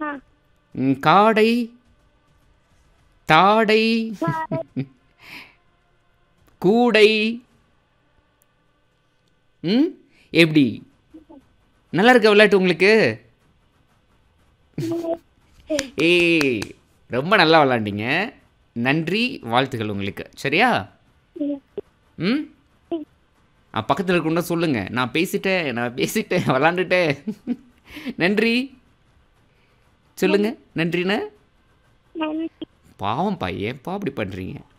ஆ ம், காடை தாடை கூடை ம் எப்படி நல்லா இருக்க விளையாட்டு உங்களுக்கு ஏய் ரொம்ப நல்லா விளாண்டீங்க நன்றி வாழ்த்துக்கள் உங்களுக்கு சரியா ம் ஆ பக்கத்தில் இருக்கணும்னா சொல்லுங்கள் நான் பேசிட்டேன் நான் பேசிட்டேன் விளாண்டுட்டேன் நன்றி சொல்லுங்கள் நன்றிண்ணே நன்றி பாவம் ஏன்ப்பா அப்படி பண்ணுறீங்க